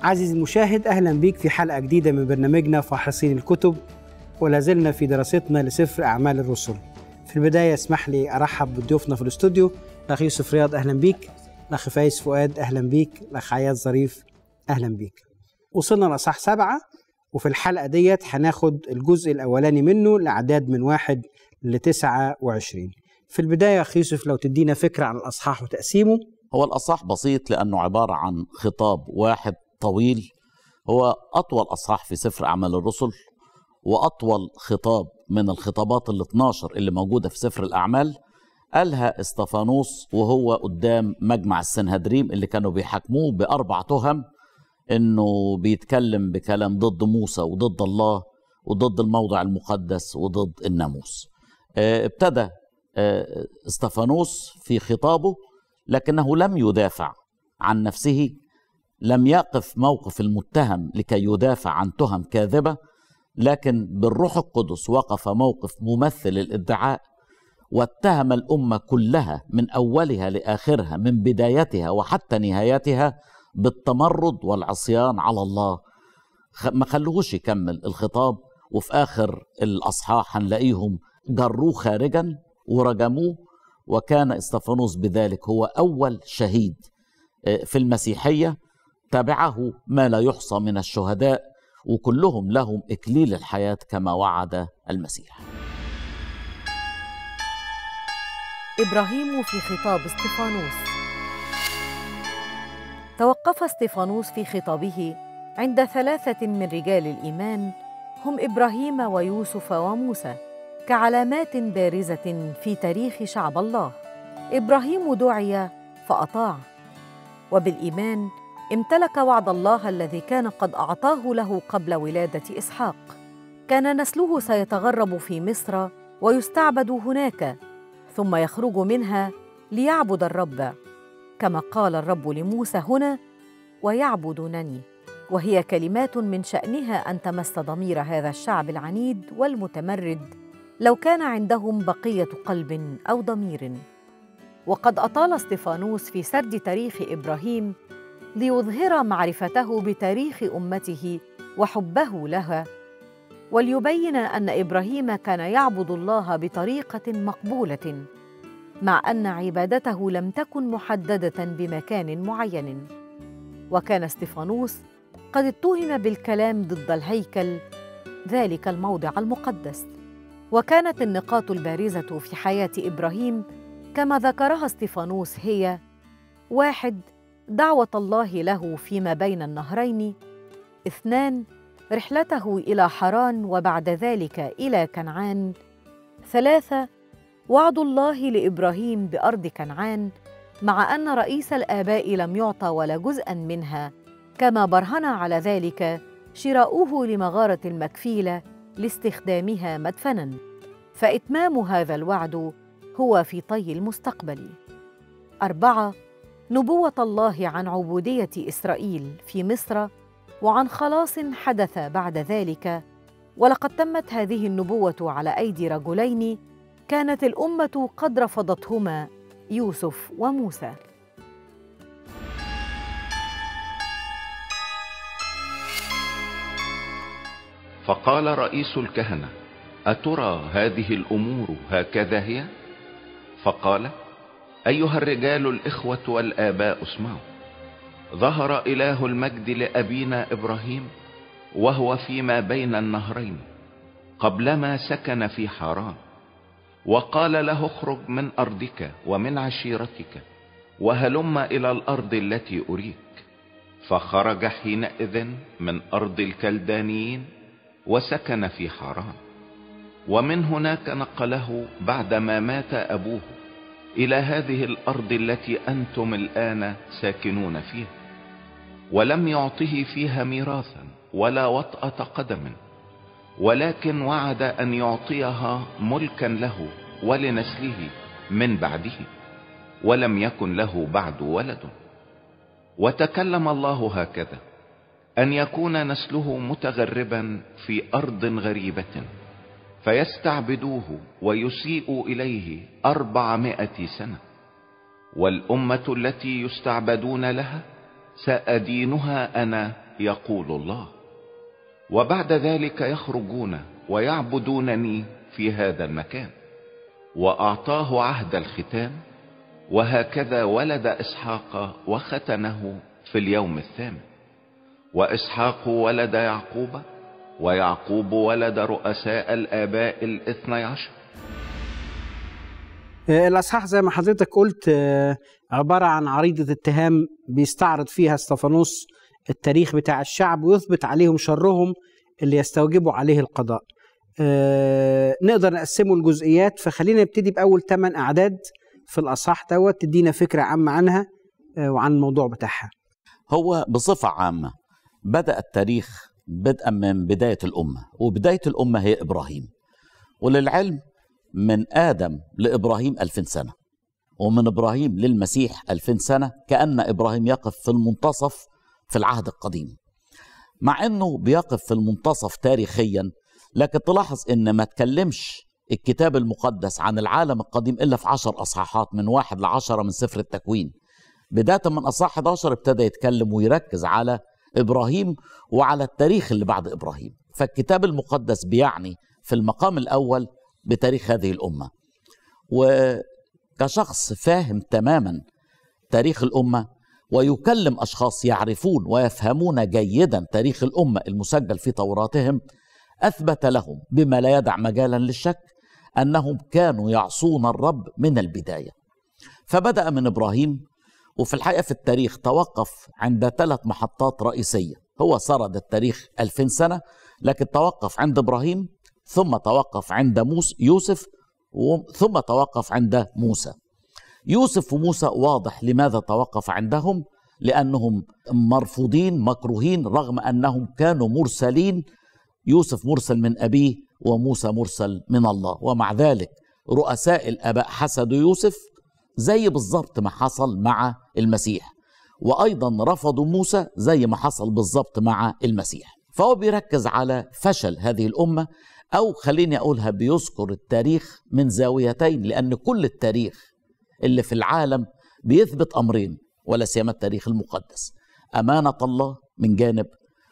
عزيزي المشاهد أهلا بيك في حلقة جديدة من برنامجنا فاحصين الكتب ولا زلنا في دراستنا لسفر أعمال الرسل في البداية اسمح لي أرحب بضيوفنا في الاستوديو الأخ يوسف رياض أهلا بيك الأخ فايز فؤاد أهلا بيك الأخ عياد ظريف أهلا بيك وصلنا لأصح سبعة وفي الحلقة ديت هناخد الجزء الأولاني منه لأعداد من واحد لتسعة وعشرين في البداية يا أخ يوسف لو تدينا فكرة عن الأصحاح وتقسيمه هو الأصح بسيط لأنه عبارة عن خطاب واحد طويل هو أطول أصحاح في سفر أعمال الرسل وأطول خطاب من الخطابات ال 12 اللي موجودة في سفر الأعمال قالها استفانوس وهو قدام مجمع السنهدريم اللي كانوا بيحاكموه بأربع تهم إنه بيتكلم بكلام ضد موسى وضد الله وضد الموضع المقدس وضد الناموس اه ابتدى اه استفانوس في خطابه لكنه لم يدافع عن نفسه لم يقف موقف المتهم لكي يدافع عن تهم كاذبه لكن بالروح القدس وقف موقف ممثل الادعاء واتهم الامه كلها من اولها لاخرها من بدايتها وحتى نهايتها بالتمرد والعصيان على الله ما خلوهوش يكمل الخطاب وفي اخر الاصحاح هنلاقيهم جروه خارجا ورجموه وكان استفانوس بذلك هو اول شهيد في المسيحيه تبعه ما لا يحصى من الشهداء وكلهم لهم اكليل الحياه كما وعد المسيح ابراهيم في خطاب استفانوس توقف استفانوس في خطابه عند ثلاثه من رجال الايمان هم ابراهيم ويوسف وموسى كعلامات بارزه في تاريخ شعب الله ابراهيم دعي فاطاع وبالايمان امتلك وعد الله الذي كان قد اعطاه له قبل ولاده اسحاق كان نسله سيتغرب في مصر ويستعبد هناك ثم يخرج منها ليعبد الرب كما قال الرب لموسى هنا ويعبدونني وهي كلمات من شانها ان تمس ضمير هذا الشعب العنيد والمتمرد لو كان عندهم بقيه قلب او ضمير وقد اطال استفانوس في سرد تاريخ ابراهيم ليظهر معرفته بتاريخ امته وحبه لها وليبين ان ابراهيم كان يعبد الله بطريقه مقبوله مع ان عبادته لم تكن محدده بمكان معين وكان استفانوس قد اتهم بالكلام ضد الهيكل ذلك الموضع المقدس وكانت النقاط البارزه في حياه ابراهيم كما ذكرها استفانوس هي واحد دعوه الله له فيما بين النهرين اثنان رحلته الى حران وبعد ذلك الى كنعان ثلاثه وعد الله لابراهيم بارض كنعان مع ان رئيس الاباء لم يعطى ولا جزءا منها كما برهن على ذلك شراؤه لمغاره المكفيله لاستخدامها مدفنا فاتمام هذا الوعد هو في طي المستقبل اربعه نبوه الله عن عبوديه اسرائيل في مصر وعن خلاص حدث بعد ذلك ولقد تمت هذه النبوه على ايدي رجلين كانت الامه قد رفضتهما يوسف وموسى فقال رئيس الكهنه اترى هذه الامور هكذا هي فقال ايها الرجال الاخوه والاباء اسمعوا ظهر اله المجد لابينا ابراهيم وهو فيما بين النهرين قبلما سكن في حران وقال له اخرج من ارضك ومن عشيرتك وهلم الى الارض التي اريك فخرج حينئذ من ارض الكلدانيين وسكن في حران ومن هناك نقله بعدما مات ابوه الى هذه الارض التي انتم الان ساكنون فيها ولم يعطه فيها ميراثا ولا وطأة قدم ولكن وعد ان يعطيها ملكا له ولنسله من بعده ولم يكن له بعد ولد وتكلم الله هكذا ان يكون نسله متغربا في ارض غريبة فيستعبدوه ويسيئوا اليه اربعمائة سنة والامة التي يستعبدون لها سأدينها انا يقول الله وبعد ذلك يخرجون ويعبدونني في هذا المكان واعطاه عهد الختام وهكذا ولد اسحاق وختنه في اليوم الثامن واسحاق ولد يعقوب ويعقوب ولد رؤساء الاباء الاثني عشر آه، الأصحاح زي ما حضرتك قلت آه، عبارة عن عريضة اتهام بيستعرض فيها استفانوس التاريخ بتاع الشعب ويثبت عليهم شرهم اللي يستوجبوا عليه القضاء آه، نقدر نقسمه لجزئيات فخلينا نبتدي بأول ثمان أعداد في الأصحاح دوت تدينا فكرة عامة عنها آه، وعن الموضوع بتاعها هو بصفة عامة بدأ التاريخ بدءا من بداية الأمة وبداية الأمة هي إبراهيم وللعلم من آدم لإبراهيم ألفين سنة ومن إبراهيم للمسيح ألفين سنة كأن إبراهيم يقف في المنتصف في العهد القديم مع أنه بيقف في المنتصف تاريخيا لكن تلاحظ أن ما تكلمش الكتاب المقدس عن العالم القديم إلا في عشر أصحاحات من واحد لعشرة من سفر التكوين بداية من أصحاح 11 ابتدى يتكلم ويركز على إبراهيم وعلى التاريخ اللي بعد إبراهيم فالكتاب المقدس بيعني في المقام الأول بتاريخ هذه الأمة وكشخص فاهم تماما تاريخ الأمة ويكلم أشخاص يعرفون ويفهمون جيدا تاريخ الأمة المسجل في توراتهم أثبت لهم بما لا يدع مجالا للشك أنهم كانوا يعصون الرب من البداية فبدأ من إبراهيم وفي الحقيقة في التاريخ توقف عند ثلاث محطات رئيسية هو سرد التاريخ ألفين سنة لكن توقف عند إبراهيم ثم توقف عند موسى يوسف ثم توقف عند موسى يوسف وموسى واضح لماذا توقف عندهم لأنهم مرفوضين مكروهين رغم أنهم كانوا مرسلين يوسف مرسل من أبيه وموسى مرسل من الله ومع ذلك رؤساء الآباء حسدوا يوسف زي بالظبط ما حصل مع المسيح وايضا رفضوا موسى زي ما حصل بالظبط مع المسيح فهو بيركز على فشل هذه الامه او خليني اقولها بيذكر التاريخ من زاويتين لان كل التاريخ اللي في العالم بيثبت امرين ولا سيما التاريخ المقدس امانه الله من جانب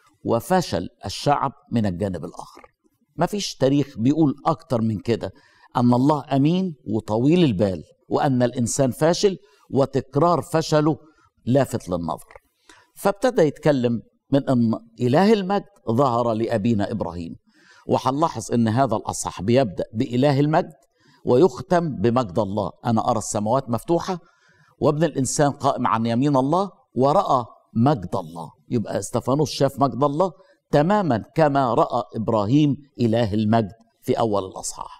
وفشل الشعب من الجانب الاخر ما فيش تاريخ بيقول اكتر من كده ان الله امين وطويل البال وان الانسان فاشل وتكرار فشله لافت للنظر فابتدى يتكلم من ان اله المجد ظهر لابينا ابراهيم وهنلاحظ ان هذا الاصح بيبدا باله المجد ويختم بمجد الله انا ارى السماوات مفتوحه وابن الانسان قائم عن يمين الله وراى مجد الله يبقى استفانوس شاف مجد الله تماما كما راى ابراهيم اله المجد في اول الاصحاح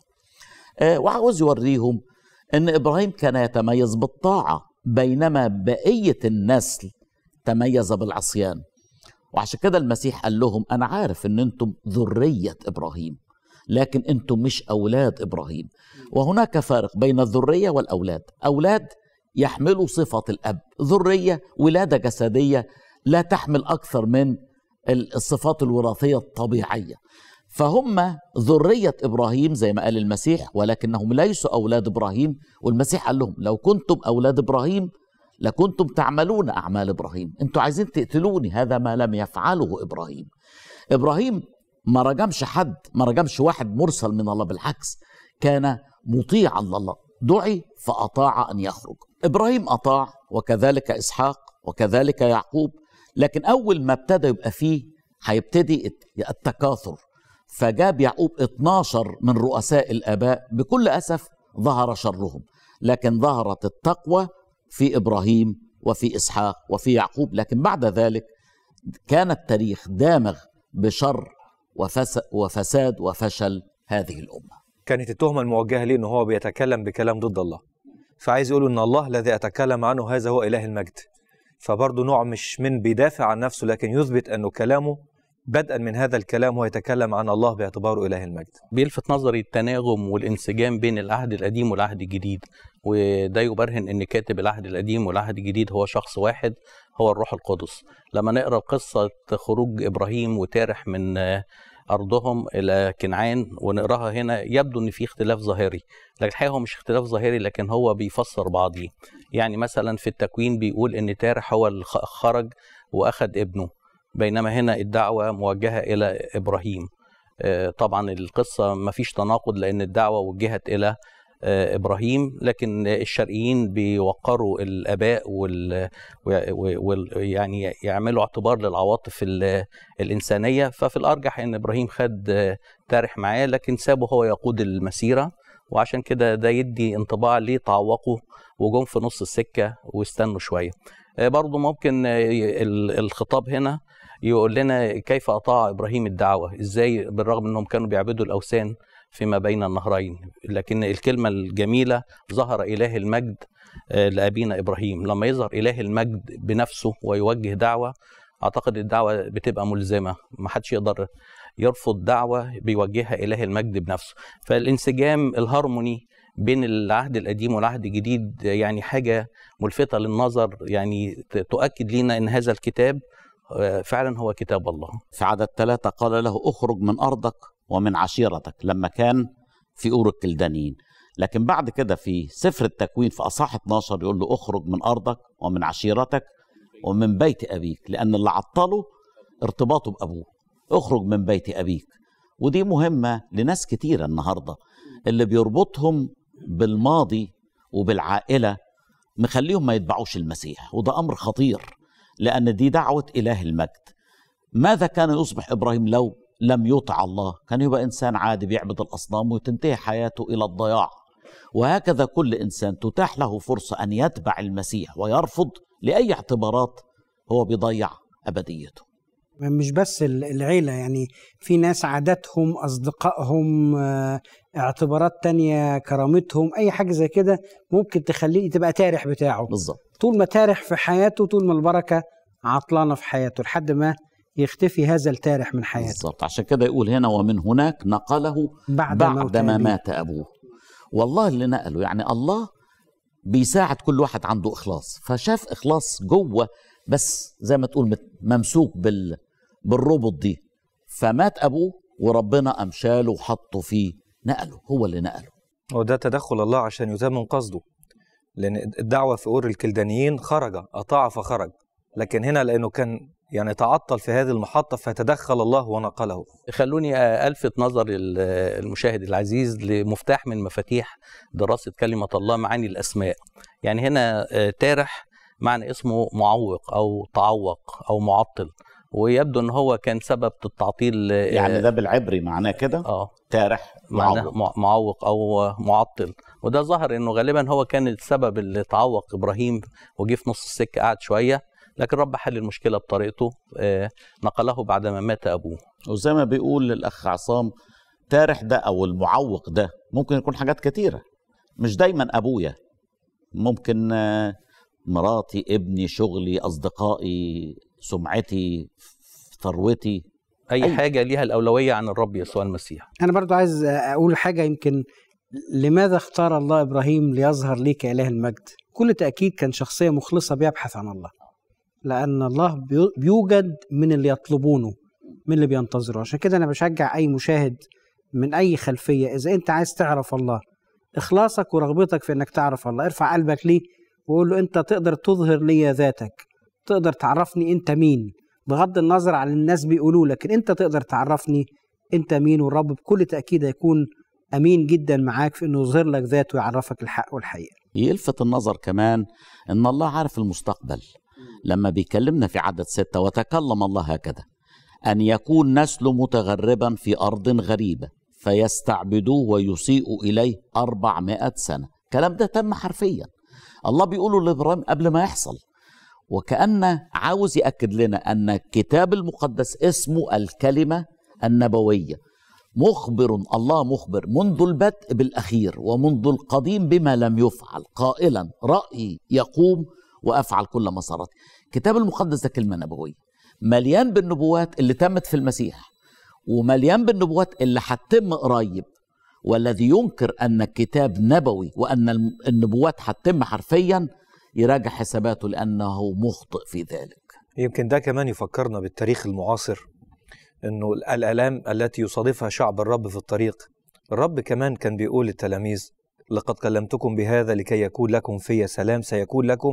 آه وعاوز يوريهم ان ابراهيم كان يتميز بالطاعه بينما بقيه النسل تميز بالعصيان وعشان كده المسيح قال لهم انا عارف ان انتم ذريه ابراهيم لكن انتم مش اولاد ابراهيم وهناك فارق بين الذريه والاولاد اولاد يحملوا صفه الاب ذريه ولاده جسديه لا تحمل اكثر من الصفات الوراثيه الطبيعيه فهم ذرية إبراهيم زي ما قال المسيح ولكنهم ليسوا أولاد إبراهيم والمسيح قال لهم لو كنتم أولاد إبراهيم لكنتم تعملون أعمال إبراهيم أنتوا عايزين تقتلوني هذا ما لم يفعله إبراهيم إبراهيم ما رجمش حد ما رجمش واحد مرسل من الله بالعكس كان مطيعا لله دعي فأطاع أن يخرج إبراهيم أطاع وكذلك إسحاق وكذلك يعقوب لكن أول ما ابتدى يبقى فيه هيبتدي التكاثر فجاب يعقوب 12 من رؤساء الآباء بكل أسف ظهر شرهم لكن ظهرت التقوى في إبراهيم وفي إسحاق وفي يعقوب لكن بعد ذلك كان التاريخ دامغ بشر وفساد وفشل هذه الأمة كانت التهمة الموجهة ليه أنه هو بيتكلم بكلام ضد الله فعايز يقولوا أن الله الذي أتكلم عنه هذا هو إله المجد فبرضه نوع مش من بيدافع عن نفسه لكن يثبت أنه كلامه بدءا من هذا الكلام هو يتكلم عن الله باعتباره إله المجد بيلفت نظري التناغم والانسجام بين العهد القديم والعهد الجديد وده يبرهن ان كاتب العهد القديم والعهد الجديد هو شخص واحد هو الروح القدس لما نقرا قصه خروج ابراهيم وتارح من ارضهم الى كنعان ونقراها هنا يبدو ان في اختلاف ظاهري لكن الحقيقه هو مش اختلاف ظاهري لكن هو بيفسر بعضيه يعني مثلا في التكوين بيقول ان تارح هو اللي خرج واخذ ابنه بينما هنا الدعوة موجهة إلى إبراهيم آه، طبعا القصة ما فيش تناقض لأن الدعوة وجهت إلى آه، إبراهيم لكن الشرقيين بيوقروا الآباء وال... وال... وال... يعني يعملوا اعتبار للعواطف ال... الإنسانية ففي الأرجح إن إبراهيم خد آه، تارح معاه لكن سابه هو يقود المسيرة وعشان كده ده يدي انطباع ليه تعوقوا وجم في نص السكة واستنوا شوية آه، برضو ممكن آه، ال- الخطاب هنا يقول لنا كيف أطاع إبراهيم الدعوة إزاي بالرغم أنهم كانوا بيعبدوا الأوثان فيما بين النهرين لكن الكلمة الجميلة ظهر إله المجد آه، لأبينا إبراهيم لما يظهر إله المجد بنفسه ويوجه دعوة أعتقد الدعوة بتبقى ملزمة ما حدش يقدر يرفض دعوة بيوجهها إله المجد بنفسه فالانسجام الهارموني بين العهد القديم والعهد الجديد يعني حاجة ملفتة للنظر يعني ت- تؤكد لنا أن هذا الكتاب آه، فعلا هو كتاب الله في عدد ثلاثة قال له اخرج من أرضك ومن عشيرتك لما كان في أور الكلدانيين لكن بعد كده في سفر التكوين في أصحاح 12 يقول له اخرج من أرضك ومن عشيرتك ومن بيت أبيك لأن اللي عطله ارتباطه بأبوه اخرج من بيت أبيك ودي مهمة لناس كتيرة النهاردة اللي بيربطهم بالماضي وبالعائلة مخليهم ما يتبعوش المسيح وده أمر خطير لأن دي دعوة إله المجد ماذا كان يصبح إبراهيم لو لم يطع الله كان يبقى إنسان عادي بيعبد الأصنام وتنتهي حياته إلى الضياع وهكذا كل إنسان تتاح له فرصة أن يتبع المسيح ويرفض لأي اعتبارات هو بيضيع أبديته مش بس ال- العيلة يعني في ناس عاداتهم أصدقائهم آه، اعتبارات تانية كرامتهم أي حاجة زي كده ممكن تخليه تبقى تارح بتاعه بالظبط طول ما تارح في حياته طول ما البركة عطلانة في حياته لحد ما يختفي هذا التارح من حياته بالظبط عشان كده يقول هنا ومن هناك نقله بعد, بعد موت ما أبيه. مات أبوه والله اللي نقله يعني الله بيساعد كل واحد عنده إخلاص فشاف إخلاص جوه بس زي ما تقول مت- ممسوك بال بالربط دي فمات أبوه وربنا قام شاله وحطه فيه نقله هو اللي نقله وده تدخل الله عشان يتمم قصده لأن الدعوة في أور الكلدانيين خرج أطاع فخرج لكن هنا لأنه كان يعني تعطل في هذه المحطة فتدخل الله ونقله خلوني ألفت نظر ال- المشاهد العزيز لمفتاح من مفاتيح دراسة كلمة الله معاني الأسماء يعني هنا آه، تارح معنى اسمه معوق أو تعوق أو معطل ويبدو أن هو كان سبب التعطيل آه، يعني ده بالعبري معناه كده اه تارح معناه معوق. مع- معوق او معطل وده ظهر انه غالبا هو كان السبب اللي تعوق ابراهيم وجه في نص السكه قعد شويه لكن رب حل المشكله بطريقته آه، نقله بعد ما مات ابوه وزي ما بيقول الأخ عصام تارح ده أو المعوق ده ممكن يكون حاجات كتيرة مش دايما أبويا ممكن آه، مراتي ابني شغلي أصدقائي سمعتي ثروتي اي أي. حاجه ليها الاولويه عن الرب يسوع المسيح أنا برضو عايز أقول حاجة يمكن لماذا اختار الله إبراهيم ليظهر لي كإله المجد كل تأكيد كان شخصية مخلصة بيبحث عن الله لأن الله بيو- بيوجد من اللي يطلبونه من اللي بينتظره عشان كده أنا بشجع أي مشاهد من أي خلفية إذا أنت عايز تعرف الله إخلاصك ورغبتك في أنك تعرف الله ارفع قلبك ليه وقول له أنت تقدر تظهر لي ذاتك تقدر تعرفني أنت مين بغض النظر عن الناس بيقولوا لكن أنت تقدر تعرفني أنت مين والرب بكل تأكيد هيكون أمين جدا معاك في أنه يظهر لك ذاته ويعرفك الحق والحقيقة يلفت النظر كمان ان الله عارف المستقبل لما بيكلمنا في عدد ستة وتكلم الله هكذا أن يكون نسل متغربا في أرض غريبة فيستعبدوه ويسيئوا إليه أربعمائة سنة الكلام ده تم حرفيا الله بيقوله لإبراهيم قبل ما يحصل وكأن عاوز يأكد لنا أن الكتاب المقدس اسمه الكلمة النبوية مخبر الله مخبر منذ البدء بالأخير ومنذ القديم بما لم يفعل قائلا رأيي يقوم وأفعل كل مساراتي الكتاب المقدس ده كلمة نبوية مليان بالنبوات اللي تمت في المسيح ومليان بالنبوات اللي هتتم قريب والذي ينكر أن الكتاب نبوي وأن النبوات هتتم حرفيا يراجع حساباته لأنه مخطئ في ذلك يمكن ده كمان يفكرنا بالتاريخ المعاصر انه الالام التي يصادفها شعب الرب في الطريق الرب كمان كان بيقول للتلاميذ لقد كلمتكم بهذا لكي يكون لكم في سلام سيكون لكم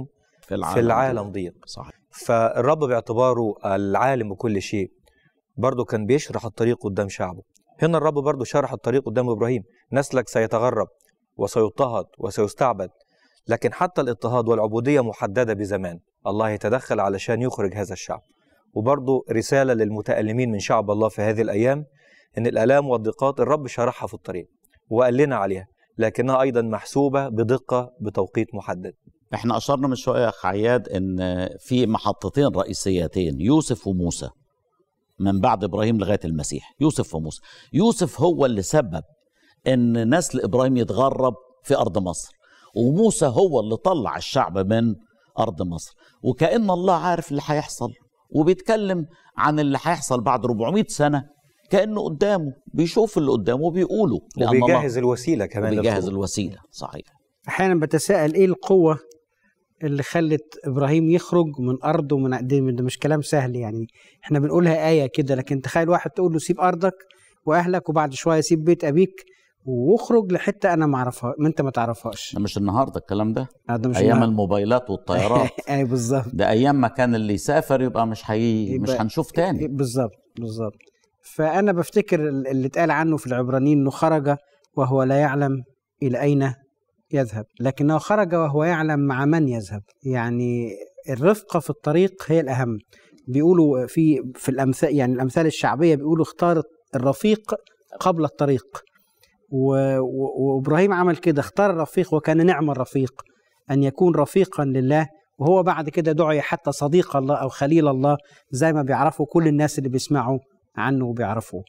في العالم, في العالم ضيق صحيح فالرب باعتباره العالم بكل شيء برضه كان بيشرح الطريق قدام شعبه هنا الرب برضه شرح الطريق قدام إبراهيم نسلك سيتغرب وسيضطهد وسيستعبد لكن حتى الاضطهاد والعبودية محددة بزمان الله يتدخل علشان يخرج هذا الشعب وبرضه رسالة للمتألمين من شعب الله في هذه الأيام إن الآلام والضيقات الرب شرحها في الطريق وقال لنا عليها لكنها أيضا محسوبة بدقة بتوقيت محدد احنا اشرنا من شويه يا اخ عياد ان في محطتين رئيسيتين يوسف وموسى من بعد ابراهيم لغايه المسيح يوسف وموسى يوسف هو اللي سبب ان نسل ابراهيم يتغرب في ارض مصر وموسى هو اللي طلع الشعب من ارض مصر وكأن الله عارف اللي هيحصل وبيتكلم عن اللي هيحصل بعد 400 سنه كانه قدامه بيشوف اللي قدامه وبيقوله لأن الله وبيجهز الوسيلة كمان بيجهز للخروج. الوسيله صحيح احيانا بتساءل ايه القوه اللي خلت ابراهيم يخرج من ارضه من دي ده مش كلام سهل يعني احنا بنقولها ايه كده لكن تخيل واحد تقول له سيب ارضك واهلك وبعد شويه سيب بيت ابيك واخرج لحته انا ما اعرفها ما انت ما تعرفهاش ده مش النهارده الكلام ده هذا مش ايام النهار. الموبايلات والطيارات اي بالظبط ده ايام ما كان اللي يسافر يبقى مش هي مش يبقى- هنشوف تاني بالظبط بالظبط فانا بفتكر اللي اتقال عنه في العبرانيين انه خرج وهو لا يعلم الى اين يذهب لكنه خرج وهو يعلم مع من يذهب يعني الرفقه في الطريق هي الاهم بيقولوا في في الامثال يعني الامثال الشعبيه بيقولوا اختار الرفيق قبل الطريق و- و- وابراهيم عمل كده اختار الرفيق وكان نعم الرفيق ان يكون رفيقا لله وهو بعد كده دعي حتى صديق الله او خليل الله زي ما بيعرفوا كل الناس اللي بيسمعوا عنه وبيعرفوه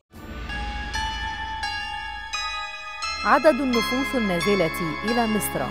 عدد النفوس النازلة إلى مصر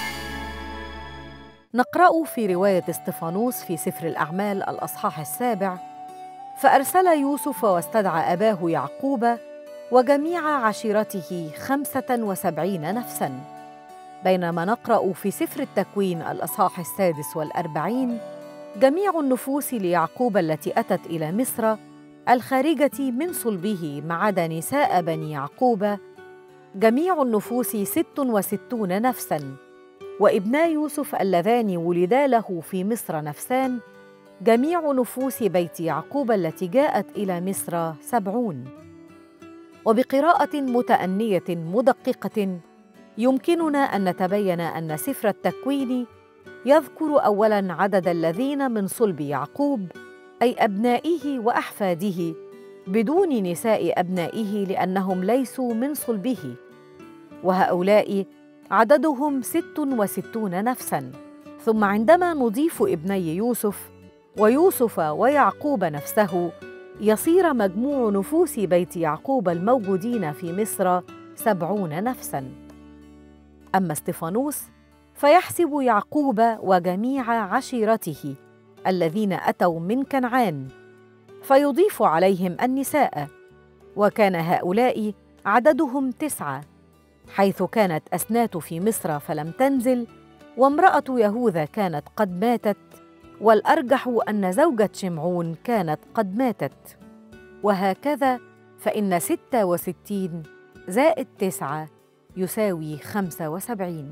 نقرأ في رواية استفانوس في سفر الأعمال الأصحاح السابع فأرسل يوسف واستدعى أباه يعقوب وجميع عشيرته خمسة وسبعين نفساً بينما نقرأ في سفر التكوين الأصحاح السادس والأربعين جميع النفوس ليعقوب التي أتت إلى مصر الخارجة من صلبه ما عدا نساء بني يعقوب جميع النفوس ست وستون نفسا وابنا يوسف اللذان ولدا له في مصر نفسان جميع نفوس بيت يعقوب التي جاءت الى مصر سبعون وبقراءه متانيه مدققه يمكننا ان نتبين ان سفر التكوين يذكر اولا عدد الذين من صلب يعقوب اي ابنائه واحفاده بدون نساء ابنائه لانهم ليسوا من صلبه وهؤلاء عددهم ست وستون نفسا ثم عندما نضيف ابني يوسف ويوسف ويعقوب نفسه يصير مجموع نفوس بيت يعقوب الموجودين في مصر سبعون نفسا اما استفانوس فيحسب يعقوب وجميع عشيرته الذين اتوا من كنعان فيضيف عليهم النساء وكان هؤلاء عددهم تسعه حيث كانت اسنات في مصر فلم تنزل وامراه يهوذا كانت قد ماتت والارجح ان زوجه شمعون كانت قد ماتت وهكذا فان سته وستين زائد تسعه يساوي خمسه وسبعين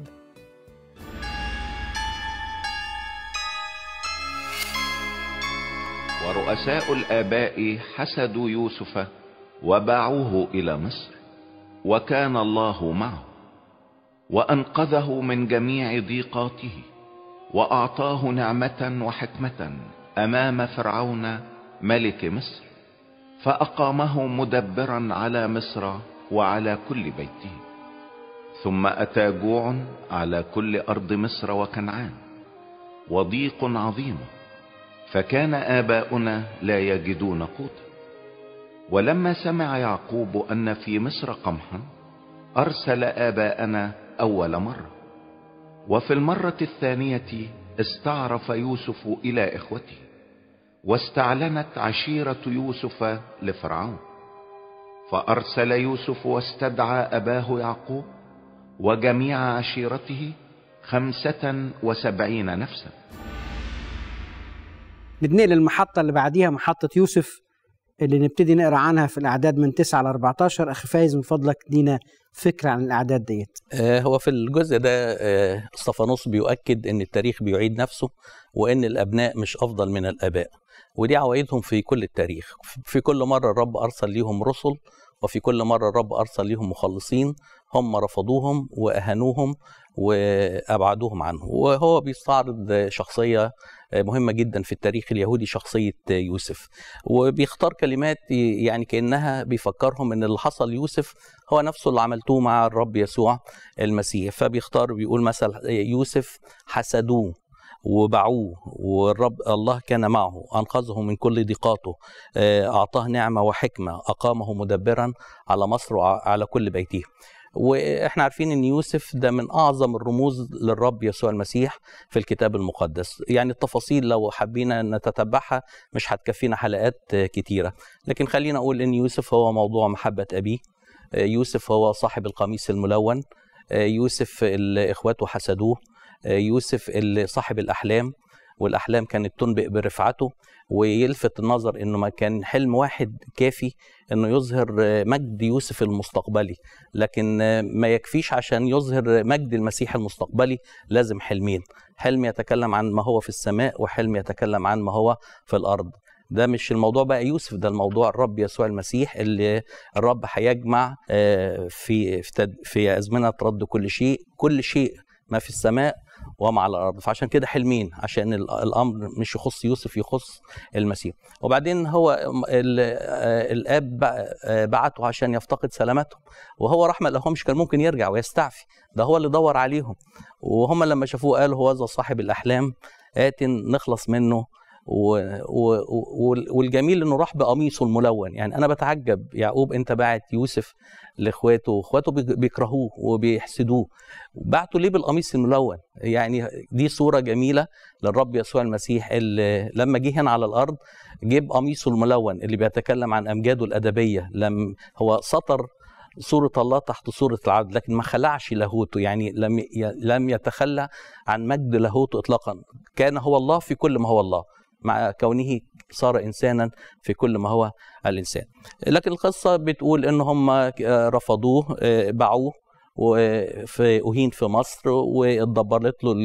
ورؤساء الآباء حسدوا يوسف وباعوه إلى مصر وكان الله معه وأنقذه من جميع ضيقاته وأعطاه نعمة وحكمة أمام فرعون ملك مصر فأقامه مدبرا على مصر وعلى كل بيته ثم أتى جوع على كل أرض مصر وكنعان وضيق عظيم فكان آباؤنا لا يجدون قوتا ولما سمع يعقوب أن في مصر قمحا أرسل آباءنا أول مرة وفي المرة الثانية استعرف يوسف إلى إخوته واستعلنت عشيرة يوسف لفرعون فأرسل يوسف واستدعى أباه يعقوب وجميع عشيرته خمسة وسبعين نفسا نتنقل للمحطة اللي بعديها محطة يوسف اللي نبتدي نقرا عنها في الاعداد من 9 ل 14 اخي فايز من فضلك دينا فكره عن الاعداد ديت آه، هو في الجزء ده آه، استفانوس بيؤكد ان التاريخ بيعيد نفسه وان الابناء مش افضل من الاباء ودي عوايدهم في كل التاريخ في كل مره الرب ارسل ليهم رسل وفي كل مره الرب ارسل ليهم مخلصين هم رفضوهم واهانوهم وابعدوهم عنه وهو بيستعرض شخصيه مهمه جدا في التاريخ اليهودي شخصيه يوسف وبيختار كلمات يعني كانها بيفكرهم ان اللي حصل ليوسف هو نفسه اللي عملتوه مع الرب يسوع المسيح فبيختار بيقول مثلا يوسف حسدوه وباعوه والرب الله كان معه انقذه من كل ضيقاته آه، اعطاه نعمه وحكمه اقامه مدبرا على مصر وعلى كل بيته واحنا عارفين ان يوسف ده من اعظم الرموز للرب يسوع المسيح في الكتاب المقدس يعني التفاصيل لو حبينا نتتبعها مش هتكفينا حلقات كتيره لكن خلينا اقول ان يوسف هو موضوع محبه ابيه يوسف هو صاحب القميص الملون يوسف اللي اخواته حسدوه يوسف اللي صاحب الاحلام والاحلام كانت تنبئ برفعته ويلفت النظر انه ما كان حلم واحد كافي انه يظهر مجد يوسف المستقبلي لكن ما يكفيش عشان يظهر مجد المسيح المستقبلي لازم حلمين حلم يتكلم عن ما هو في السماء وحلم يتكلم عن ما هو في الارض ده مش الموضوع بقى يوسف ده الموضوع الرب يسوع المسيح اللي الرب هيجمع في في في ازمنه رد كل شيء كل شيء ما في السماء وما على الارض فعشان كده حلمين عشان الامر مش يخص يوسف يخص المسيح وبعدين هو الاب بعته عشان يفتقد سلامتهم وهو راح ما لهمش كان ممكن يرجع ويستعفي ده هو اللي دور عليهم وهم لما شافوه قالوا هو ذا صاحب الاحلام ات نخلص منه و... و... والجميل انه راح بقميصه الملون يعني انا بتعجب يعقوب انت باعت يوسف لاخواته واخواته بيكرهوه وبيحسدوه بعته ليه بالقميص الملون يعني دي صوره جميله للرب يسوع المسيح اللي لما جه هنا على الارض جيب قميصه الملون اللي بيتكلم عن امجاده الادبيه لم هو سطر صورة الله تحت صورة العبد لكن ما خلعش لاهوته يعني لم لم يتخلى عن مجد لاهوته اطلاقا كان هو الله في كل ما هو الله مع كونه صار انسانا في كل ما هو الانسان لكن القصه بتقول ان هم رفضوه باعوه وفي أهين في مصر واتدبرت له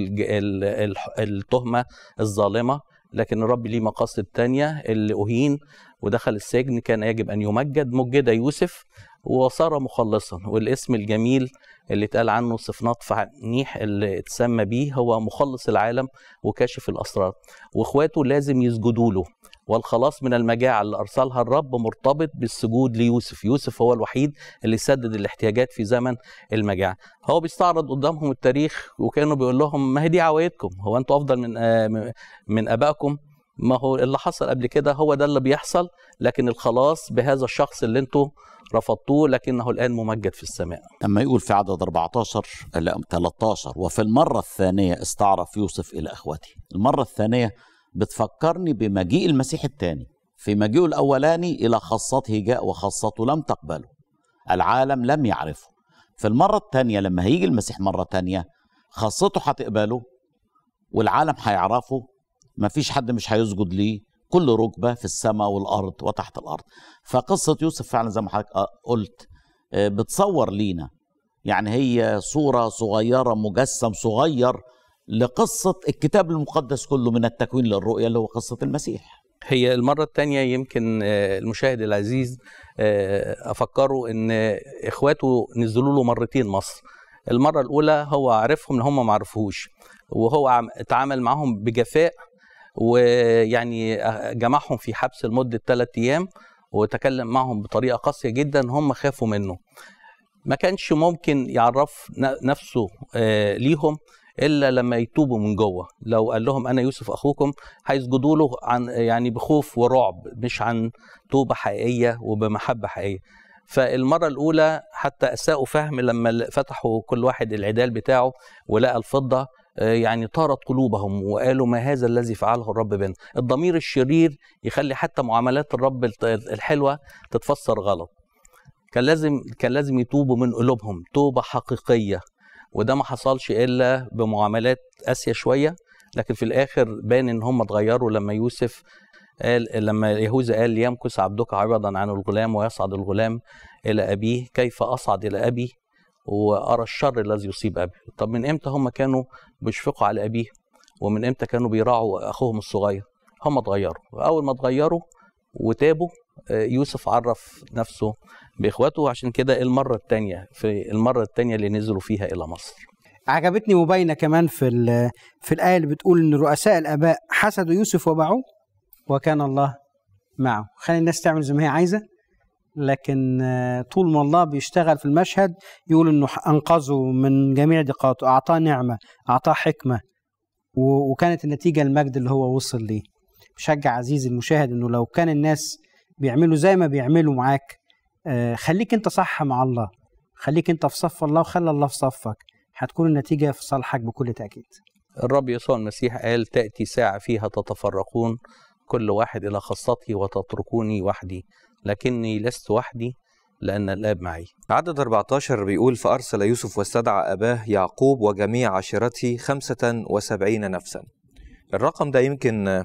التهمة الظالمة لكن الرب ليه مقاصد تانية اللي أهين ودخل السجن كان يجب أن يمجد مجد يوسف وصار مخلصا والاسم الجميل اللي اتقال عنه صفنات فنيح اللي اتسمى بيه هو مخلص العالم وكاشف الاسرار واخواته لازم يسجدوا له والخلاص من المجاعة اللي أرسلها الرب مرتبط بالسجود ليوسف يوسف هو الوحيد اللي سدد الاحتياجات في زمن المجاعة هو بيستعرض قدامهم التاريخ وكانوا بيقول لهم ما هي دي عوايدكم هو أنتوا أفضل من آه من أبائكم ما هو اللي حصل قبل كده هو ده اللي بيحصل لكن الخلاص بهذا الشخص اللي انتوا رفضتوه لكنه الان ممجد في السماء. لما يقول في عدد 14 لا 13 وفي المره الثانيه استعرف يوسف الى اخوته، المره الثانيه بتفكرني بمجيء المسيح الثاني، في مجيئه الاولاني الى خاصته جاء وخاصته لم تقبله. العالم لم يعرفه. في المره الثانيه لما هيجي المسيح مره ثانيه خاصته هتقبله والعالم هيعرفه ما فيش حد مش هيسجد ليه كل ركبة في السماء والأرض وتحت الأرض فقصة يوسف فعلا زي ما حضرتك قلت بتصور لينا يعني هي صورة صغيرة مجسم صغير لقصة الكتاب المقدس كله من التكوين للرؤية اللي هو قصة المسيح هي المرة الثانية يمكن المشاهد العزيز أفكره إن إخواته نزلوا له مرتين مصر المرة الأولى هو عرفهم إن هم ما عرفوش وهو اتعامل معهم بجفاء ويعني جمعهم في حبس لمدة ثلاث أيام وتكلم معهم بطريقة قاسية جدا هم خافوا منه ما كانش ممكن يعرف نفسه ليهم الا لما يتوبوا من جوه لو قال لهم انا يوسف اخوكم هيسجدوا له عن يعني بخوف ورعب مش عن توبه حقيقيه وبمحبه حقيقيه فالمره الاولى حتى اساءوا فهم لما فتحوا كل واحد العدال بتاعه ولقى الفضه يعني طارت قلوبهم وقالوا ما هذا الذي فعله الرب بنا الضمير الشرير يخلي حتى معاملات الرب الحلوة تتفسر غلط كان لازم كان لازم يتوبوا من قلوبهم توبة حقيقية وده ما حصلش إلا بمعاملات قاسية شوية لكن في الآخر بان إن هم اتغيروا لما يوسف قال لما يهوذا قال ليمكث عبدك عوضا عن الغلام ويصعد الغلام الى ابيه كيف اصعد الى ابي وارى الشر الذي يصيب ابي طب من امتى هم كانوا بيشفقوا على ابيه ومن امتى كانوا بيراعوا اخوهم الصغير هم اتغيروا اول ما اتغيروا وتابوا آه، يوسف عرف نفسه باخواته عشان كده المره الثانيه في المره الثانيه اللي نزلوا فيها الى مصر عجبتني مباينه كمان في ال- في الايه اللي بتقول ان رؤساء الاباء حسدوا يوسف وباعوه وكان الله معه خلي الناس تعمل زي ما هي عايزه لكن آه، طول ما الله بيشتغل في المشهد يقول انه ح- انقذه من جميع ضيقاته اعطاه نعمه اعطاه حكمه و- وكانت النتيجه المجد اللي هو وصل ليه بشجع عزيزي المشاهد انه لو كان الناس بيعملوا زي ما بيعملوا معاك آه، خليك انت صح مع الله خليك انت في صف الله وخلي الله في صفك هتكون النتيجه في صالحك بكل تاكيد الرب يسوع المسيح قال تأتي ساعة فيها تتفرقون كل واحد إلى خاصته وتتركوني وحدي لكني لست وحدي لأن الآب معي عدد 14 بيقول فأرسل يوسف واستدعى أباه يعقوب وجميع عشيرته خمسة وسبعين نفسا الرقم ده يمكن آه،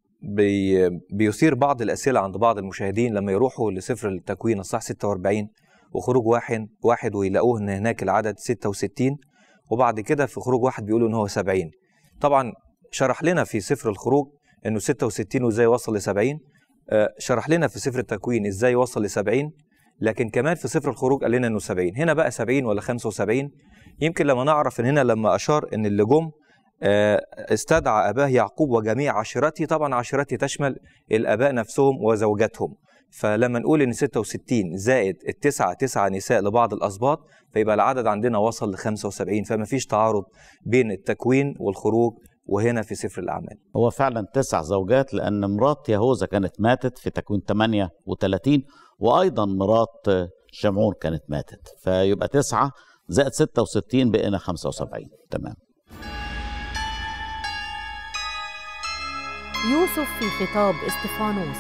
بي بيثير بعض الأسئلة عند بعض المشاهدين لما يروحوا لسفر التكوين الصح 46 وخروج واحد واحد ويلاقوه إن هناك العدد 66 وبعد كده في خروج واحد بيقولوا إن هو 70 طبعا شرح لنا في سفر الخروج إنه 66 وإزاي وصل ل 70 آه، شرح لنا في سفر التكوين إزاي وصل ل 70 لكن كمان في سفر الخروج قال لنا انه 70 هنا بقى 70 ولا 75 يمكن لما نعرف ان هنا لما اشار ان اللي جم آه، استدعى اباه يعقوب وجميع عشيرته طبعا عشيرته تشمل الاباء نفسهم وزوجاتهم فلما نقول ان 66 زائد التسعه تسعه نساء لبعض الاسباط فيبقى العدد عندنا وصل ل 75 فما فيش تعارض بين التكوين والخروج وهنا في سفر الاعمال هو فعلا تسع زوجات لأن مرات يهوذا كانت ماتت في تكوين 38 وأيضا مرات شمعون كانت ماتت فيبقى تسعة زائد 66 بقينا 75 تمام يوسف في خطاب استفانوس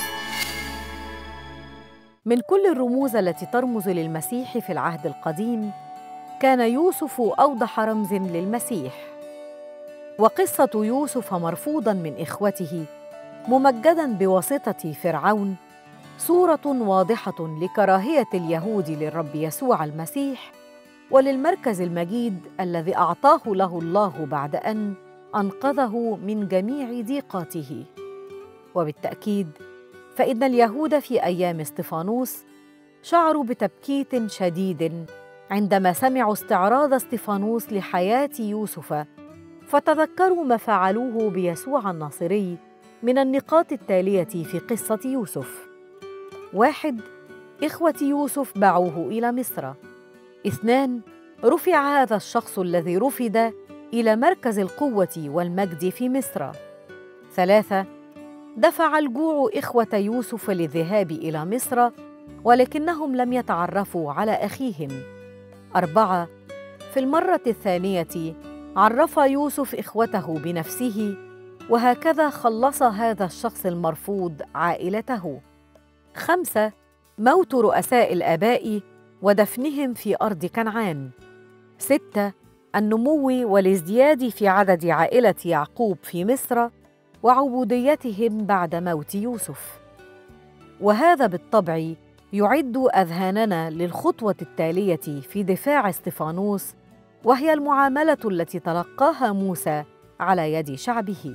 من كل الرموز التي ترمز للمسيح في العهد القديم كان يوسف اوضح رمز للمسيح وقصه يوسف مرفوضا من اخوته ممجدا بواسطه فرعون صوره واضحه لكراهيه اليهود للرب يسوع المسيح وللمركز المجيد الذي اعطاه له الله بعد ان انقذه من جميع ضيقاته وبالتاكيد فان اليهود في ايام اسطفانوس شعروا بتبكيت شديد عندما سمعوا استعراض اسطفانوس لحياه يوسف فتذكروا ما فعلوه بيسوع الناصري من النقاط التاليه في قصه يوسف واحد اخوه يوسف باعوه الى مصر اثنان رفع هذا الشخص الذي رفض الى مركز القوه والمجد في مصر ثلاثه دفع الجوع اخوه يوسف للذهاب الى مصر ولكنهم لم يتعرفوا على اخيهم اربعه في المره الثانيه عرف يوسف اخوته بنفسه وهكذا خلص هذا الشخص المرفوض عائلته خمسه موت رؤساء الاباء ودفنهم في ارض كنعان سته النمو والازدياد في عدد عائله يعقوب في مصر وعبوديتهم بعد موت يوسف وهذا بالطبع يعد اذهاننا للخطوه التاليه في دفاع استفانوس وهي المعامله التي تلقاها موسى على يد شعبه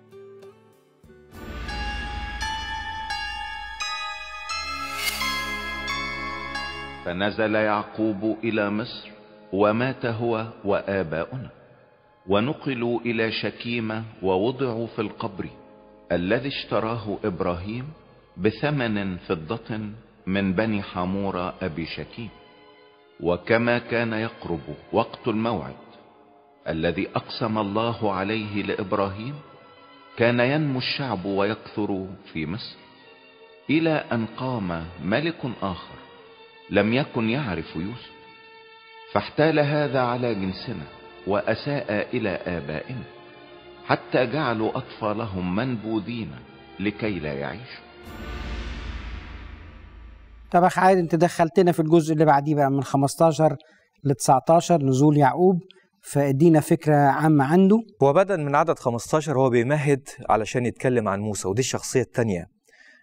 فنزل يعقوب الى مصر ومات هو واباؤنا ونقلوا الى شكيم ووضعوا في القبر الذي اشتراه ابراهيم بثمن فضة من بني حمورة ابي شكيم وكما كان يقرب وقت الموعد الذي اقسم الله عليه لابراهيم كان ينمو الشعب ويكثر في مصر الى ان قام ملك اخر لم يكن يعرف يوسف فاحتال هذا على جنسنا واساء الى ابائنا حتى جعلوا اطفالهم منبوذين لكي لا يعيشوا طب اخ عادل انت دخلتنا في الجزء اللي بعديه بقى من 15 ل 19 نزول يعقوب فادينا فكره عامه عنده هو بدأ من عدد 15 هو بيمهد علشان يتكلم عن موسى ودي الشخصية التانية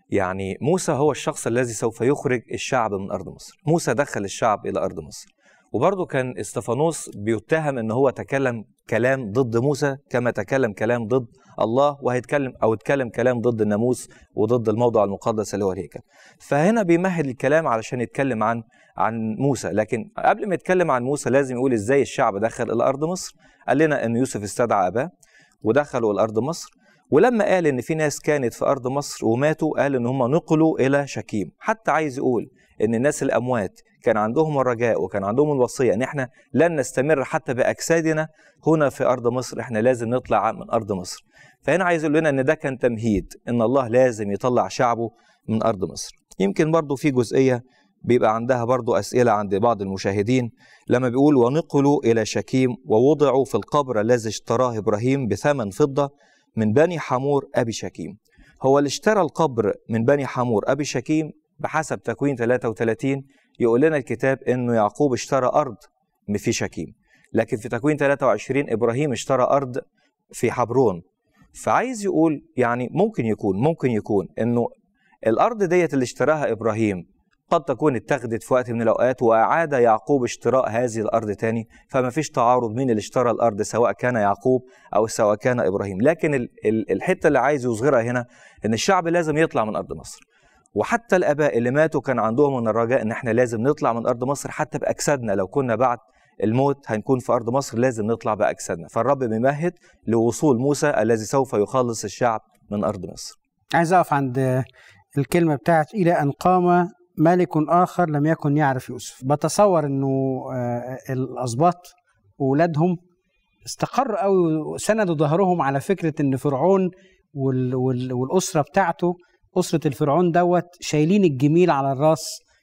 يعني موسى هو الشخص الذي سوف يخرج الشعب من أرض مصر موسى دخل الشعب إلى أرض مصر وبرضه كان استفانوس بيتهم ان هو تكلم كلام ضد موسى كما تكلم كلام ضد الله وهيتكلم او اتكلم كلام ضد الناموس وضد الموضع المقدس اللي هو الهيكل. فهنا بيمهد الكلام علشان يتكلم عن عن موسى لكن قبل ما يتكلم عن موسى لازم يقول ازاي الشعب دخل الى ارض مصر. قال لنا ان يوسف استدعى اباه ودخلوا الى ارض مصر ولما قال ان في ناس كانت في ارض مصر وماتوا قال ان هم نقلوا الى شكيم حتى عايز يقول ان الناس الاموات كان عندهم الرجاء وكان عندهم الوصيه ان احنا لن نستمر حتى باجسادنا هنا في ارض مصر احنا لازم نطلع من ارض مصر فهنا عايز يقول لنا ان ده كان تمهيد ان الله لازم يطلع شعبه من ارض مصر يمكن برضو في جزئيه بيبقى عندها برضو اسئله عند بعض المشاهدين لما بيقول ونقلوا الى شكيم ووضعوا في القبر الذي اشتراه ابراهيم بثمن فضه من بني حمور ابي شكيم هو اللي اشترى القبر من بني حمور ابي شكيم بحسب تكوين 33 يقول لنا الكتاب انه يعقوب اشترى ارض في شكيم لكن في تكوين 23 ابراهيم اشترى ارض في حبرون فعايز يقول يعني ممكن يكون ممكن يكون انه الارض ديت اللي اشتراها ابراهيم قد تكون اتخذت في وقت من الاوقات واعاد يعقوب اشتراء هذه الارض تاني فما فيش تعارض مين اللي اشترى الارض سواء كان يعقوب او سواء كان ابراهيم لكن ال- ال- الحته اللي عايز يظهرها هنا ان الشعب لازم يطلع من ارض مصر وحتى الاباء اللي ماتوا كان عندهم من الرجاء ان احنا لازم نطلع من ارض مصر حتى باجسادنا لو كنا بعد الموت هنكون في ارض مصر لازم نطلع باجسادنا فالرب بيمهد لوصول موسى الذي سوف يخلص الشعب من ارض مصر عايز اقف عند الكلمه بتاعت الى ان قام ملك اخر لم يكن يعرف يوسف بتصور انه آه، الاسباط واولادهم استقروا قوي وسندوا ظهرهم على فكره ان فرعون وال وال والاسره بتاعته اسره الفرعون دوت شايلين الجميل على الراس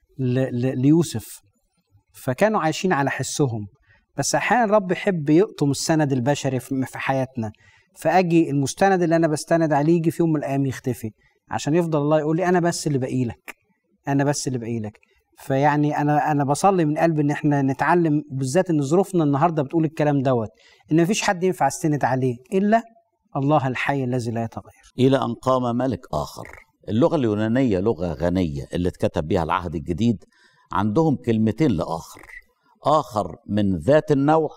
ل- ل- ليوسف فكانوا عايشين على حسهم بس احيانا الرب يحب يقطم السند البشري في في حياتنا فاجي المستند اللي انا بستند عليه يجي في يوم من الايام يختفي عشان يفضل الله يقول لي انا بس اللي باقي لك انا بس اللي باقي لك فيعني انا انا بصلي من قلبي ان احنا نتعلم بالذات ان ظروفنا النهارده بتقول الكلام دوت ان مفيش حد ينفع استند عليه الا الله الحي الذي لا يتغير إلى أن قام ملك آخر اللغة اليونانية لغة غنية اللي اتكتب بها العهد الجديد عندهم كلمتين لآخر آخر من ذات النوع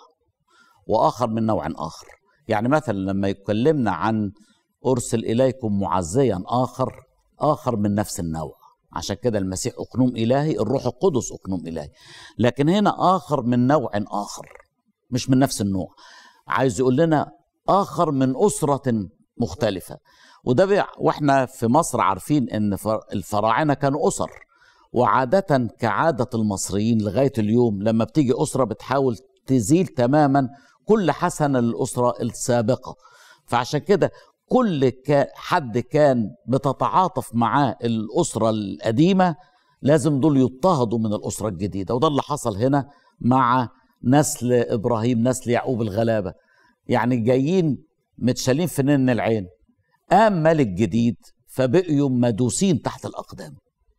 وآخر من نوع آخر يعني مثلا لما يكلمنا عن أرسل إليكم معزيا آخر آخر من نفس النوع عشان كده المسيح أقنوم إلهي الروح القدس أقنوم إلهي لكن هنا آخر من نوع آخر مش من نفس النوع عايز يقول لنا آخر من أسرة مختلفة وده بيع واحنا في مصر عارفين ان فر- الفراعنه كانوا اسر وعاده كعاده المصريين لغايه اليوم لما بتيجي اسره بتحاول تزيل تماما كل حسنه للاسره السابقه فعشان كده كل كا- حد كان بتتعاطف معاه الاسره القديمه لازم دول يضطهدوا من الاسره الجديده وده اللي حصل هنا مع نسل ابراهيم نسل يعقوب الغلابه يعني جايين متشالين في نن العين قام ملك جديد فبقيوا مدوسين تحت الأقدام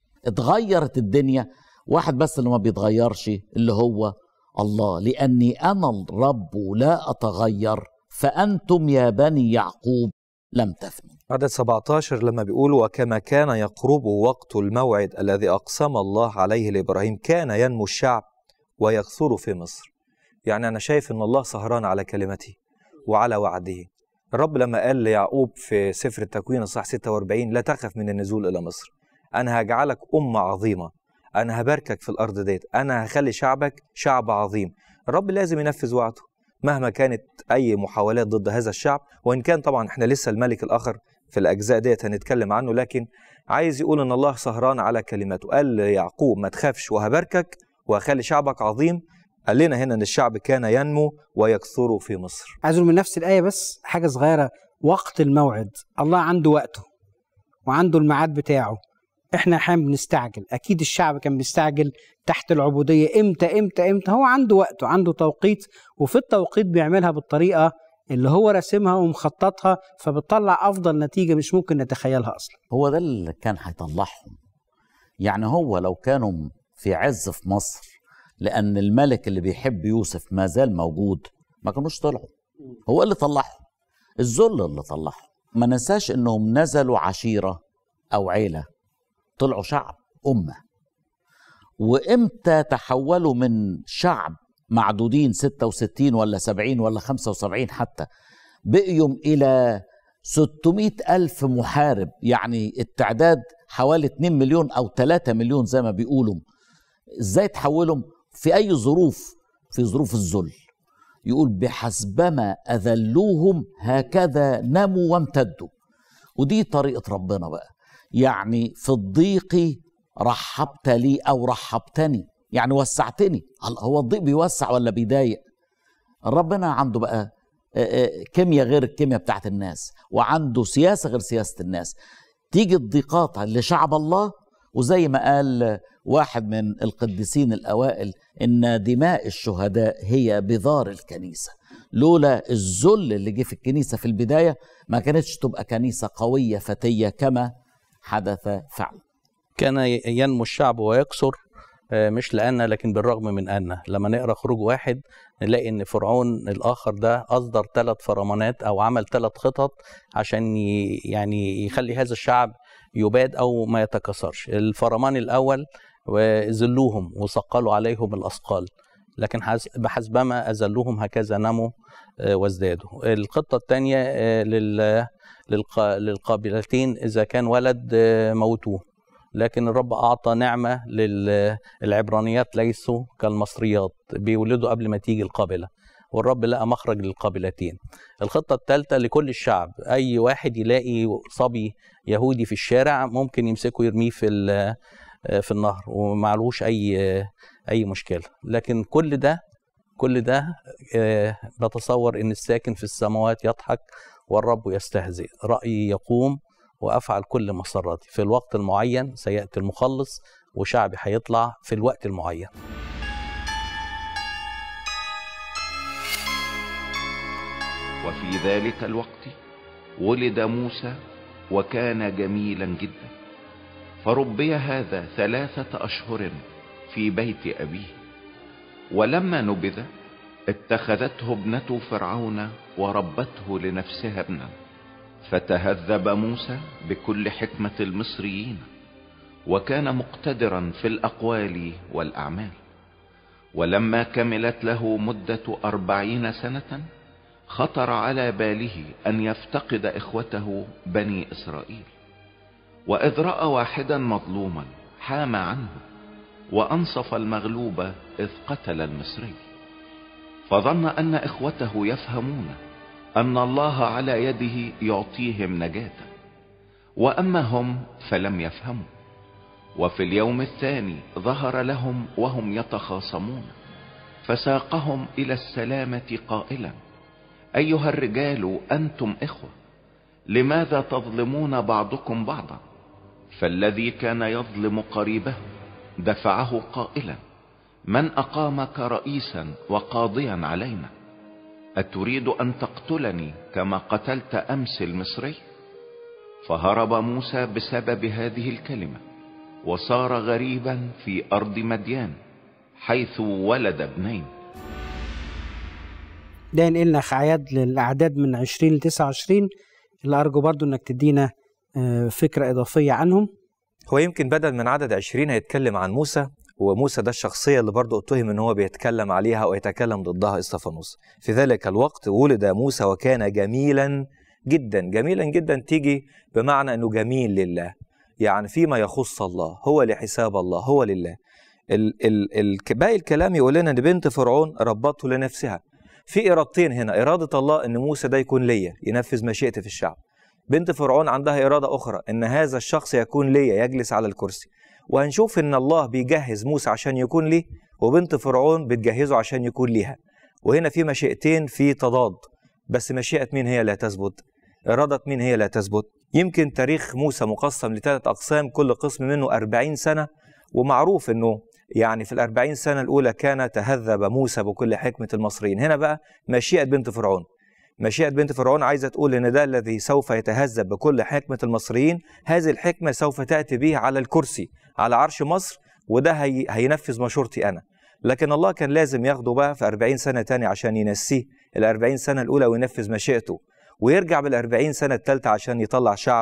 اتغيرت الدنيا واحد بس اللي ما بيتغيرش اللي هو الله لأني أنا الرب لا أتغير فأنتم يا بني يعقوب لم تفنوا عدد 17 لما بيقول وكما كان يقرب وقت الموعد الذي أقسم الله عليه لإبراهيم كان ينمو الشعب ويكثر في مصر يعني أنا شايف أن الله سهران على كلمته وعلى وعده الرب لما قال ليعقوب في سفر التكوين الصح 46 لا تخف من النزول إلى مصر أنا هجعلك أمة عظيمة أنا هباركك في الأرض ديت أنا هخلي شعبك شعب عظيم الرب لازم ينفذ وعده مهما كانت أي محاولات ضد هذا الشعب وإن كان طبعا إحنا لسه الملك الآخر في الأجزاء ديت هنتكلم عنه لكن عايز يقول إن الله سهران على كلماته قال ليعقوب ما تخافش وهباركك وهخلي شعبك عظيم قال لنا هنا ان الشعب كان ينمو ويكثر في مصر عايز أقول من نفس الايه بس حاجه صغيره وقت الموعد الله عنده وقته وعنده الميعاد بتاعه احنا احيانا بنستعجل اكيد الشعب كان بيستعجل تحت العبوديه امتى امتى امتى هو عنده وقته عنده توقيت وفي التوقيت بيعملها بالطريقه اللي هو راسمها ومخططها فبتطلع افضل نتيجه مش ممكن نتخيلها اصلا هو ده اللي كان هيطلعهم يعني هو لو كانوا في عز في مصر لأن الملك اللي بيحب يوسف ما زال موجود ما كانوش طلعوا هو اللي طلعهم الذل اللي طلعهم ما ننساش انهم نزلوا عشيرة او عيلة طلعوا شعب أمة وإمتى تحولوا من شعب معدودين 66 ولا 70 ولا 75 حتى بقيوا إلى 600 ألف محارب يعني التعداد حوالي 2 مليون أو 3 مليون زي ما بيقولوا إزاي تحولهم في أي ظروف في ظروف الذل يقول بحسبما أذلوهم هكذا نموا وامتدوا ودي طريقة ربنا بقى يعني في الضيق رحبت لي أو رحبتني يعني وسعتني هو الضيق بيوسع ولا بيضايق ربنا عنده بقى كيمياء غير الكيمياء بتاعت الناس وعنده سياسة غير سياسة الناس تيجي الضيقات لشعب الله وزي ما قال واحد من القديسين الأوائل إن دماء الشهداء هي بذار الكنيسة لولا الذل اللي جه في الكنيسة في البداية ما كانتش تبقى كنيسة قوية فتية كما حدث فعلا كان ينمو الشعب ويكثر مش لأن لكن بالرغم من أن لما نقرأ خروج واحد نلاقي إن فرعون الآخر ده أصدر ثلاث فرمانات أو عمل ثلاث خطط عشان يعني يخلي هذا الشعب يباد أو ما يتكسرش الفرمان الأول وذلوهم وثقلوا عليهم الأثقال لكن بحسبما أذلوهم هكذا نموا وازدادوا الخطة الثانية للقابلتين إذا كان ولد موتوه لكن الرب أعطى نعمة للعبرانيات ليسوا كالمصريات بيولدوا قبل ما تيجي القابلة والرب لقى مخرج للقابلتين الخطة الثالثة لكل الشعب أي واحد يلاقي صبي يهودي في الشارع ممكن يمسكه يرميه في في النهر ومعلوش أي أي مشكلة لكن كل ده كل ده بتصور إن الساكن في السماوات يضحك والرب يستهزئ رأيي يقوم وافعل كل مسراتي في الوقت المعين سياتي المخلص وشعبي هيطلع في الوقت المعين وفي ذلك الوقت ولد موسى وكان جميلا جدا فربي هذا ثلاثة أشهر في بيت أبيه ولما نبذ اتخذته ابنة فرعون وربته لنفسها ابنا فتهذب موسى بكل حكمة المصريين وكان مقتدرا في الأقوال والأعمال ولما كملت له مدة أربعين سنة خطر على باله أن يفتقد إخوته بني إسرائيل وإذ رأى واحدا مظلوما حام عنه وأنصف المغلوب إذ قتل المصري فظن أن إخوته يفهمون أن الله على يده يعطيهم نجاة وأما هم فلم يفهموا وفي اليوم الثاني ظهر لهم وهم يتخاصمون فساقهم إلى السلامة قائلا أيها الرجال أنتم إخوة لماذا تظلمون بعضكم بعضا فالذي كان يظلم قريبه دفعه قائلا من أقامك رئيسا وقاضيا علينا أتريد أن تقتلني كما قتلت أمس المصري فهرب موسى بسبب هذه الكلمة وصار غريبا في أرض مديان حيث ولد ابنين ده ينقلنا أخ عياد للأعداد من 20 ل 29 اللي أرجو برضو إنك تدينا فكرة إضافية عنهم هو يمكن بدل من عدد 20 هيتكلم عن موسى وموسى ده الشخصية اللي برضه اتهم ان هو بيتكلم عليها او يتكلم ضدها استفانوس في ذلك الوقت ولد موسى وكان جميلا جدا جميلا جدا تيجي بمعنى انه جميل لله يعني فيما يخص الله هو لحساب الله هو لله ال ال ال باقي الكلام يقول لنا ان بنت فرعون ربته لنفسها في ارادتين هنا اراده الله ان موسى ده يكون ليا ينفذ مشيئتي في الشعب بنت فرعون عندها اراده اخرى ان هذا الشخص يكون ليا يجلس على الكرسي وهنشوف ان الله بيجهز موسى عشان يكون ليه وبنت فرعون بتجهزه عشان يكون ليها وهنا في مشيئتين في تضاد بس مشيئة مين هي لا تثبت إرادة مين هي لا تثبت يمكن تاريخ موسى مقسم لثلاث أقسام كل قسم منه أربعين سنة ومعروف أنه يعني في الأربعين سنة الأولى كان تهذب موسى بكل حكمة المصريين هنا بقى مشيئة بنت فرعون مشيئة بنت فرعون عايزة تقول إن ده الذي سوف يتهذب بكل حكمة المصريين هذه الحكمة سوف تأتي به على الكرسي على عرش مصر وده هي هينفذ مشورتي أنا لكن الله كان لازم ياخده بقى في 40 سنة تاني عشان ينسيه ال 40 سنة الأولى وينفذ مشيئته ويرجع بال 40 سنة الثالثة عشان يطلع شعب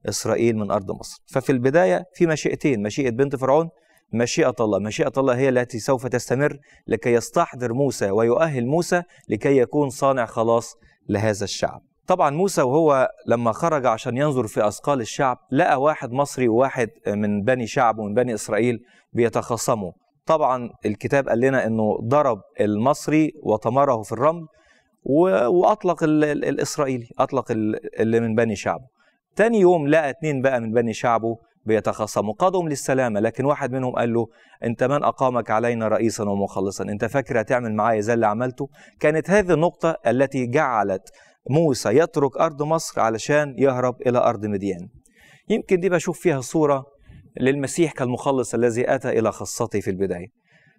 إسرائيل من أرض مصر ففي البداية في مشيئتين مشيئة بنت فرعون مشيئة الله مشيئة الله هي التي سوف تستمر لكي يستحضر موسى ويؤهل موسى لكي يكون صانع خلاص لهذا الشعب طبعا موسى وهو لما خرج عشان ينظر في أثقال الشعب لقى واحد مصري وواحد من بني شعب ومن بني إسرائيل بيتخاصموا طبعا الكتاب قال لنا انه ضرب المصري وطمره في الرمل و- واطلق ال- ال- الاسرائيلي اطلق ال- اللي من بني شعبه تاني يوم لقى اتنين بقى من بني شعبه بيتخاصموا قادهم للسلامة لكن واحد منهم قال له انت من اقامك علينا رئيسا ومخلصا انت فاكر هتعمل معايا زي اللي عملته كانت هذه النقطة التي جعلت موسى يترك ارض مصر علشان يهرب الى ارض مديان يمكن دي بشوف فيها صورة للمسيح كالمخلص الذي اتى الى خاصته في البداية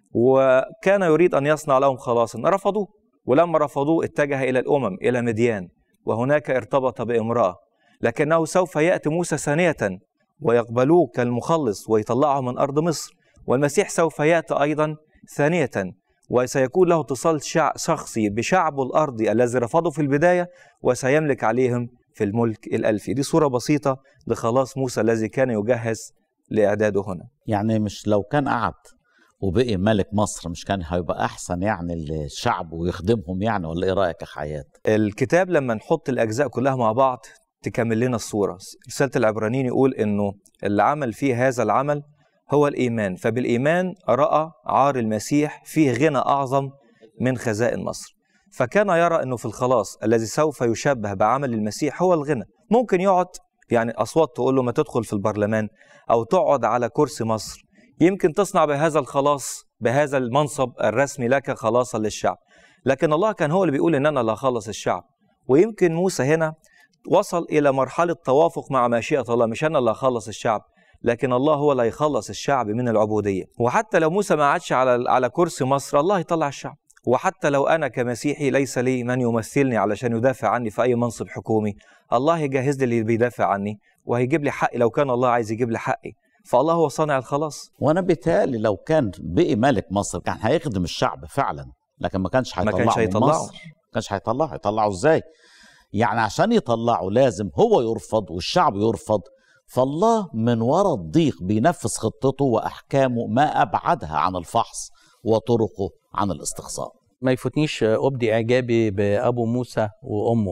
وكان يريد ان يصنع لهم خلاصا رفضوه ولما رفضوه اتجه الى الامم الى مديان وهناك ارتبط بامراه لكنه سوف ياتي موسى ثانيه ويقبلوه كالمخلص ويطلعه من ارض مصر والمسيح سوف ياتي ايضا ثانيه وسيكون له اتصال شع- شخصي بشعبه الارضي الذي رفضه في البدايه وسيملك عليهم في الملك الالفي دي صوره بسيطه لخلاص موسى الذي كان يجهز لاعداده هنا يعني مش لو كان قعد وبقي ملك مصر مش كان هيبقى احسن يعني الشعب ويخدمهم يعني ولا ايه رايك يا حياه الكتاب لما نحط الاجزاء كلها مع بعض تكمل لنا الصوره رساله العبرانيين يقول انه اللي عمل فيه هذا العمل هو الايمان فبالايمان راى عار المسيح فيه غنى اعظم من خزائن مصر فكان يرى انه في الخلاص الذي سوف يشبه بعمل المسيح هو الغنى ممكن يقعد يعني اصوات تقول له ما تدخل في البرلمان او تقعد على كرسي مصر يمكن تصنع بهذا الخلاص بهذا المنصب الرسمي لك خلاصا للشعب لكن الله كان هو اللي بيقول ان انا اللي هخلص الشعب ويمكن موسى هنا وصل الى مرحله توافق مع مشيئه الله مش انا اللي هخلص الشعب لكن الله هو اللي هيخلص الشعب من العبوديه وحتى لو موسى ما قعدش على على كرسي مصر الله يطلع الشعب وحتى لو انا كمسيحي ليس لي من يمثلني علشان يدافع عني في اي منصب حكومي الله يجهز لي اللي بيدافع عني وهيجيب لي حقي لو كان الله عايز يجيب لي حقي فالله هو صانع الخلاص وانا بيتهيألي لو كان بقي ملك مصر كان هيخدم الشعب فعلا لكن ما كانش ما هيطلعه كانش من هيطلعه. مصر ما كانش هيطلعه هيطلعه ازاي يعني عشان يطلعه لازم هو يرفض والشعب يرفض فالله من وراء الضيق بينفذ خطته واحكامه ما ابعدها عن الفحص وطرقه عن الاستقصاء ما يفوتنيش أبدي إعجابي بأبو موسى وأمه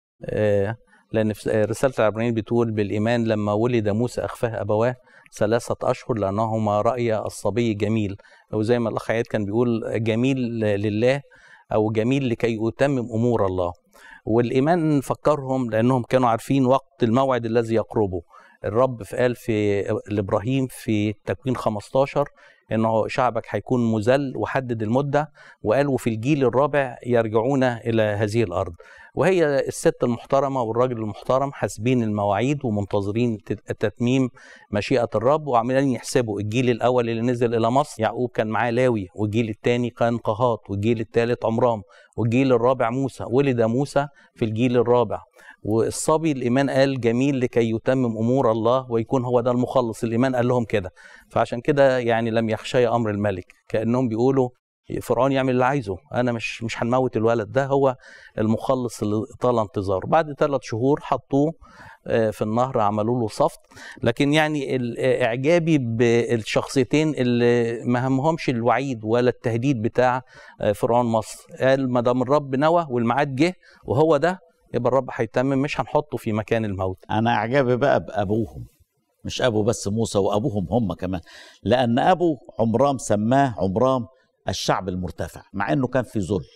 آه، لأن في رسالة العبرانيين بتقول بالإيمان لما ولد موسى أخفاه أبواه ثلاثة أشهر لأنهما رأي الصبي جميل وزي ما الأخ عياد كان بيقول جميل لله أو جميل لكي يتمم أمور الله والإيمان فكرهم لأنهم كانوا عارفين وقت الموعد الذي يقربه الرب قال في لإبراهيم في تكوين 15 انه شعبك هيكون مذل وحدد المده وقال وفي الجيل الرابع يرجعون الى هذه الارض وهي الست المحترمه والراجل المحترم حاسبين المواعيد ومنتظرين تت- تتميم مشيئه الرب وعمالين يحسبوا الجيل الاول اللي نزل الى مصر يعقوب كان معاه لاوي والجيل الثاني كان قهات والجيل الثالث عمرام والجيل الرابع موسى ولد موسى في الجيل الرابع والصبي الايمان قال جميل لكي يتمم امور الله ويكون هو ده المخلص الايمان قال لهم كده فعشان كده يعني لم يخشى امر الملك كانهم بيقولوا فرعون يعمل اللي عايزه انا مش مش هنموت الولد ده هو المخلص اللي طال انتظاره بعد ثلاث شهور حطوه آه، في النهر عملوا له صفت لكن يعني ال- آه، اعجابي بالشخصيتين اللي ما همهمش الوعيد ولا التهديد بتاع آه، فرعون مصر قال ما دام الرب نوى والميعاد جه وهو ده يبقى الرب هيتمم مش هنحطه في مكان الموت انا اعجابي بقى بابوهم مش ابو بس موسى وابوهم هم كمان لان ابو عمرام سماه عمرام الشعب المرتفع مع انه كان في ذل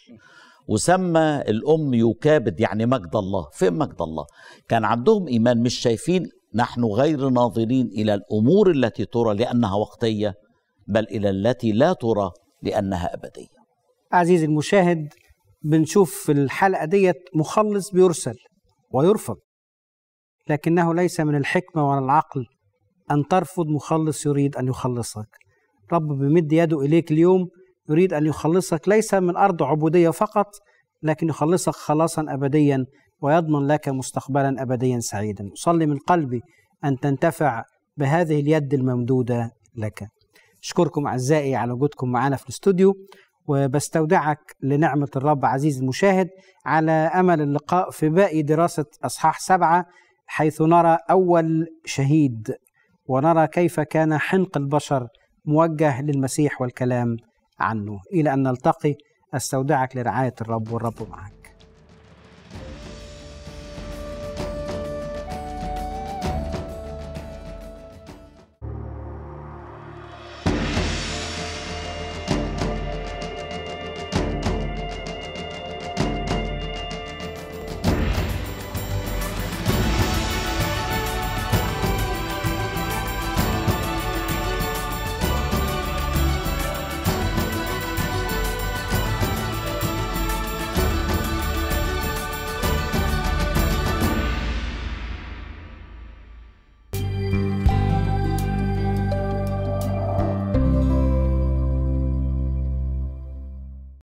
وسمى الام يكابد يعني مجد الله فين مجد الله كان عندهم ايمان مش شايفين نحن غير ناظرين الى الامور التي ترى لانها وقتيه بل الى التي لا ترى لانها ابديه عزيزي المشاهد بنشوف في الحلقة ديت مخلص بيرسل ويرفض لكنه ليس من الحكمة ولا العقل أن ترفض مخلص يريد أن يخلصك رب بيمد يده إليك اليوم يريد أن يخلصك ليس من أرض عبودية فقط لكن يخلصك خلاصا أبديا ويضمن لك مستقبلا أبديا سعيدا أصلي من قلبي أن تنتفع بهذه اليد الممدودة لك أشكركم أعزائي على وجودكم معنا في الاستوديو وبستودعك لنعمة الرب عزيز المشاهد على أمل اللقاء في باقي دراسة أصحاح سبعة حيث نرى أول شهيد ونرى كيف كان حنق البشر موجه للمسيح والكلام عنه إلى أن نلتقي أستودعك لرعاية الرب والرب معك